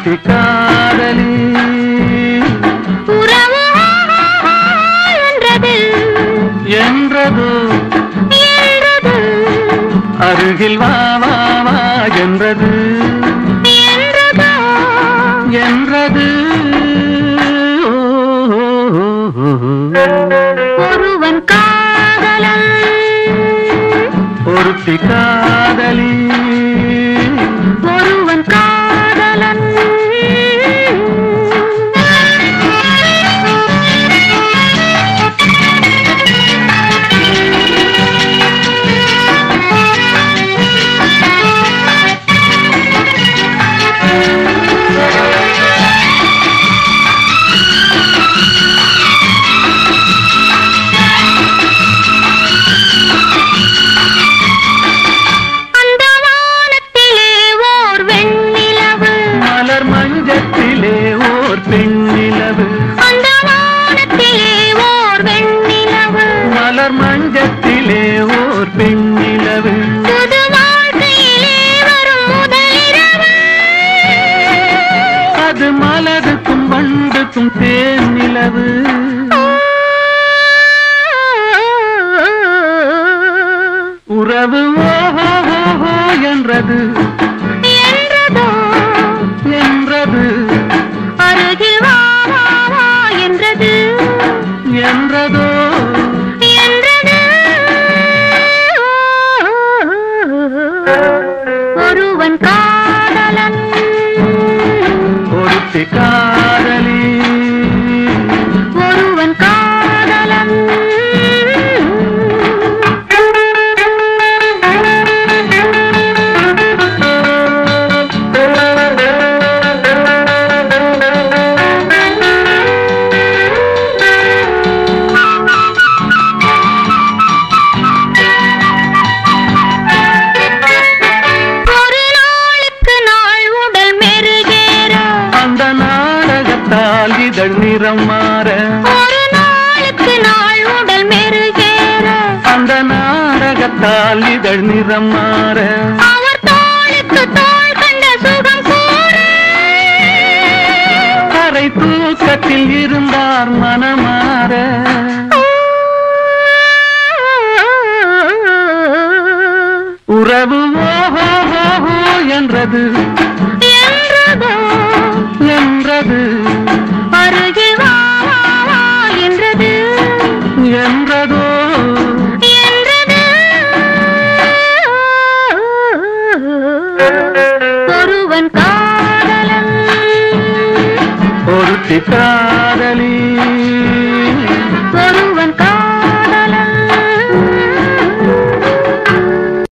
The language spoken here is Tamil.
ஒருத்தி காதலி உறவு என்றது என்றது என்றது அருகில் வா வா வா என்றது என்றதோ என்றது ஓ, ஓ, ஓ, ஓ. ஒருவன் காதலன் ஒருத்தி காதலி ஒருவன் காதலன் அந்த வானத்திலே ஓர் வெண்ணிலவு மலர் மஞ்சத்திலே ஓர் பெண்ணிலவு அந்த வானத்திலே ஓர் வெண்ணிலவு மலர் மஞ்சத்திலே ஓர் பெண்ணிலவு புது வாழ்க்கையிலே வரும் முதலிரவு அது மலருக்கும் வண்டுக்கும் தேனிலவு உறவு ஓஹோ ஓஹோ என்றது என்றதோ என்றது அருகில் வா வா வா என்றது என்றதோ என்றது ஒருவன் காதலன் ஒருத்தி காதலி ஒருவன் காதலன் ஒரு நாளுக்கு நாள் உடல் மெருகேற அந்த நாடகத்தால் இதழ் நிறம் மாற ஒரு நாளுக்கு நாள் உடல் மெருகேற அந்த நாடகத்தால் இதழ் நிறம் மாற அவர் தோளுக்கு தோள் கண்ட சுகம் கூற அரை தூக்கத்தில் இருந்தார் மனமாற உறவு ஓஹோ ஓஹோ என்றது என்றதோ என்றது அருகில் வா வா வா என்றது என்றதோ என்றது ஒருவன் காதலன் ஒருத்தி காதலி